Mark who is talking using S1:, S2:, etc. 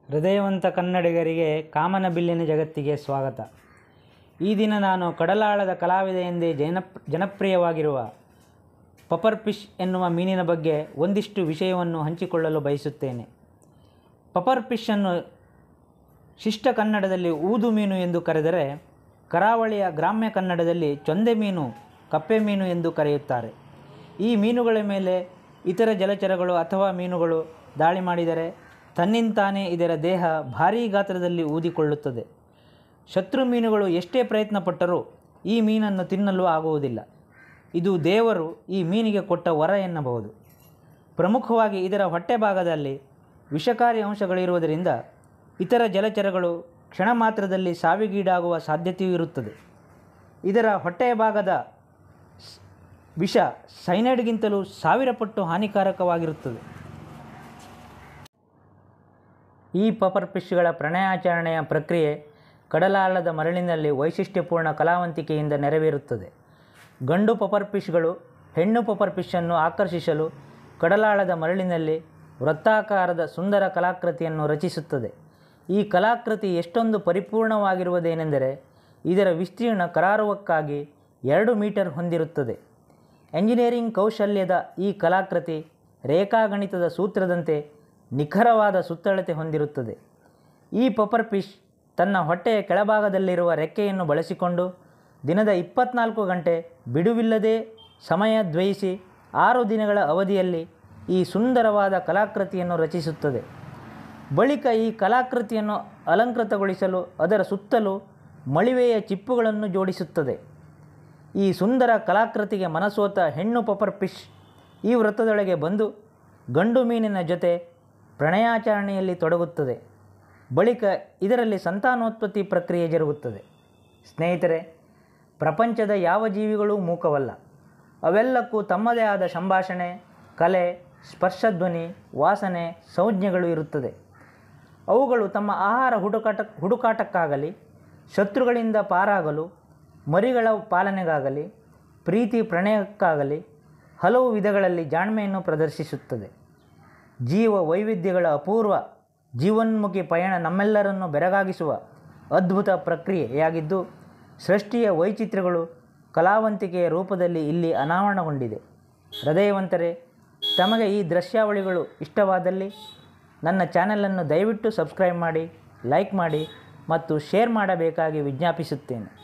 S1: ಹೃದಯವಂತ ಕನ್ನಡಿಗರಿಗೆ ಕಾಮನಬಿಲ್ಲಿನ ಜಗತ್ತಿಗೆ ಸ್ವಾಗತ ಈ ದಿನ ನಾನು ಕಡಲಾಳದ ಕಲಾವಿದ ಎಂದೇ ಜನಪ್ ಜನಪ್ರಿಯವಾಗಿರುವ ಪಪರ್ ಫಿಶ್ ಎನ್ನುವ ಮೀನಿನ ಬಗ್ಗೆ ಒಂದಿಷ್ಟು ವಿಷಯವನ್ನು ಹಂಚಿಕೊಳ್ಳಲು ಬಯಸುತ್ತೇನೆ ಪಪರ್ ಫಿಶನ್ನು ಶಿಷ್ಟ ಕನ್ನಡದಲ್ಲಿ ಊದು ಮೀನು ಎಂದು ಕರೆದರೆ ಕರಾವಳಿಯ ಗ್ರಾಮ್ಯ ಕನ್ನಡದಲ್ಲಿ ಚೊಂದೆ ಮೀನು ಕಪ್ಪೆ ಮೀನು ಎಂದು ಕರೆಯುತ್ತಾರೆ ಈ ಮೀನುಗಳ ಮೇಲೆ ಇತರ ಜಲಚರಗಳು ಅಥವಾ ಮೀನುಗಳು ದಾಳಿ ಮಾಡಿದರೆ ತನ್ನಿಂತಾನೇ ಇದರ ದೇಹ ಭಾರೀ ಗಾತ್ರದಲ್ಲಿ ಊದಿಕೊಳ್ಳುತ್ತದೆ ಶತ್ರು ಮೀನುಗಳು ಎಷ್ಟೇ ಪ್ರಯತ್ನಪಟ್ಟರೂ ಈ ಮೀನನ್ನು ತಿನ್ನಲು ಆಗುವುದಿಲ್ಲ ಇದು ದೇವರು ಈ ಮೀನಿಗೆ ಕೊಟ್ಟ ವರ ಎನ್ನಬಹುದು ಪ್ರಮುಖವಾಗಿ ಇದರ ಹೊಟ್ಟೆ ಭಾಗದಲ್ಲಿ ವಿಷಕಾರಿ ಅಂಶಗಳಿರುವುದರಿಂದ ಇತರ ಜಲಚರಗಳು ಕ್ಷಣ ಮಾತ್ರದಲ್ಲಿ ಸಾವಿಗೀಡಾಗುವ ಸಾಧ್ಯತೆಯೂ ಇರುತ್ತದೆ ಇದರ ಹೊಟ್ಟೆಯ ಭಾಗದ ಸ್- ವಿಷ ಸೈನೈಡ್ಗಿಂತಲೂ ಸಾವಿರ ಪಟ್ಟು ಹಾನಿಕಾರಕವಾಗಿರುತ್ತದೆ ಈ ಪಪರ್ ಫಿಶ್ಗಳ ಪ್ರಣಯಾಚರಣೆಯ ಪ್ರಕ್ರಿಯೆ ಕಡಲಾಳದ ಮರಳಿನಲ್ಲಿ ವೈಶಿಷ್ಟ್ಯಪೂರ್ಣ ಕಲಾವಂತಿಕೆಯಿಂದ ನೆರವೇರುತ್ತದೆ ಗಂಡು ಪಪರ್ ಫಿಶ್ಗಳು ಹೆಣ್ಣು ಪಪರ್ ಫಿಶನ್ನು ಆಕರ್ಷಿಸಲು ಕಡಲಾಳದ ಮರಳಿನಲ್ಲಿ ವೃತ್ತಾಕಾರದ ಸುಂದರ ಕಲಾಕೃತಿಯನ್ನು ರಚಿಸುತ್ತದೆ ಈ ಕಲಾಕೃತಿ ಎಷ್ಟೊಂದು ಪರಿಪೂರ್ಣವಾಗಿರುವುದೇನೆಂದರೆ ಇದರ ವಿಸ್ತೀರ್ಣ ಕರಾರುವಕ್ಕಾಗಿ ಎರಡು ಮೀಟರ್ ಹೊಂದಿರುತ್ತದೆ ಎಂಜಿನಿಯರಿಂಗ್ ಕೌಶಲ್ಯದ ಈ ಕಲಾಕೃತಿ ರೇಖಾಗಣಿತದ ಸೂತ್ರದಂತೆ ನಿಖರವಾದ ಸುತ್ತಳತೆ ಹೊಂದಿರುತ್ತದೆ ಈ ಪಪರ್ ಫಿಶ್ ತನ್ನ ಹೊಟ್ಟೆಯ ಕೆಳಭಾಗದಲ್ಲಿರುವ ರೆಕ್ಕೆಯನ್ನು ಬಳಸಿಕೊಂಡು ದಿನದ ಇಪ್ಪತ್ನಾಲ್ಕು ಗಂಟೆ ಬಿಡುವಿಲ್ಲದೆ ಸಮಯ ದ್ವಯಿಸಿ ಆರು ದಿನಗಳ ಅವಧಿಯಲ್ಲಿ ಈ ಸುಂದರವಾದ ಕಲಾಕೃತಿಯನ್ನು ರಚಿಸುತ್ತದೆ ಬಳಿಕ ಈ ಕಲಾಕೃತಿಯನ್ನು ಅಲಂಕೃತಗೊಳಿಸಲು ಅದರ ಸುತ್ತಲೂ ಮಳಿವೆಯ ಚಿಪ್ಪುಗಳನ್ನು ಜೋಡಿಸುತ್ತದೆ ಈ ಸುಂದರ ಕಲಾಕೃತಿಗೆ ಮನಸೋತ ಹೆಣ್ಣು ಪಪರ್ ಫಿಶ್ ಈ ವೃತ್ತದೊಳಗೆ ಬಂದು ಗಂಡು ಮೀನಿನ ಜೊತೆ ಪ್ರಣಯಾಚರಣೆಯಲ್ಲಿ ತೊಡಗುತ್ತದೆ ಬಳಿಕ ಇದರಲ್ಲಿ ಸಂತಾನೋತ್ಪತ್ತಿ ಪ್ರಕ್ರಿಯೆ ಜರುಗುತ್ತದೆ ಸ್ನೇಹಿತರೆ ಪ್ರಪಂಚದ ಯಾವ ಜೀವಿಗಳೂ ಮೂಕವಲ್ಲ ಅವೆಲ್ಲಕ್ಕೂ ತಮ್ಮದೇ ಆದ ಸಂಭಾಷಣೆ ಕಲೆ ಸ್ಪರ್ಶಧ್ವನಿ ವಾಸನೆ ಸಂಜ್ಞೆಗಳು ಇರುತ್ತದೆ ಅವುಗಳು ತಮ್ಮ ಆಹಾರ ಹುಡುಕಾಟ ಹುಡುಕಾಟಕ್ಕಾಗಲಿ ಶತ್ರುಗಳಿಂದ ಪಾರಾಗಲು ಮರಿಗಳ ಪಾಲನೆಗಾಗಲಿ ಪ್ರೀತಿ ಪ್ರಣಯಕ್ಕಾಗಲಿ ಹಲವು ವಿಧಗಳಲ್ಲಿ ಜಾಣ್ಮೆಯನ್ನು ಪ್ರದರ್ಶಿಸುತ್ತದೆ ಜೀವ ವೈವಿಧ್ಯಗಳ ಅಪೂರ್ವ ಜೀವನ್ಮುಖಿ ಪಯಣ ನಮ್ಮೆಲ್ಲರನ್ನು ಬೆರಗಾಗಿಸುವ ಅದ್ಭುತ ಪ್ರಕ್ರಿಯೆಯಾಗಿದ್ದು ಸೃಷ್ಟಿಯ ವೈಚಿತ್ರ್ಯಗಳು ಕಲಾವಂತಿಕೆಯ ರೂಪದಲ್ಲಿ ಇಲ್ಲಿ ಅನಾವರಣಗೊಂಡಿದೆ ಹೃದಯವಂತರೇ ತಮಗೆ ಈ ದೃಶ್ಯಾವಳಿಗಳು ಇಷ್ಟವಾದಲ್ಲಿ ನನ್ನ ಚಾನಲನ್ನು ದಯವಿಟ್ಟು ಸಬ್ಸ್ಕ್ರೈಬ್ ಮಾಡಿ ಲೈಕ್ ಮಾಡಿ ಮತ್ತು ಶೇರ್ ಮಾಡಬೇಕಾಗಿ ವಿಜ್ಞಾಪಿಸುತ್ತೇನೆ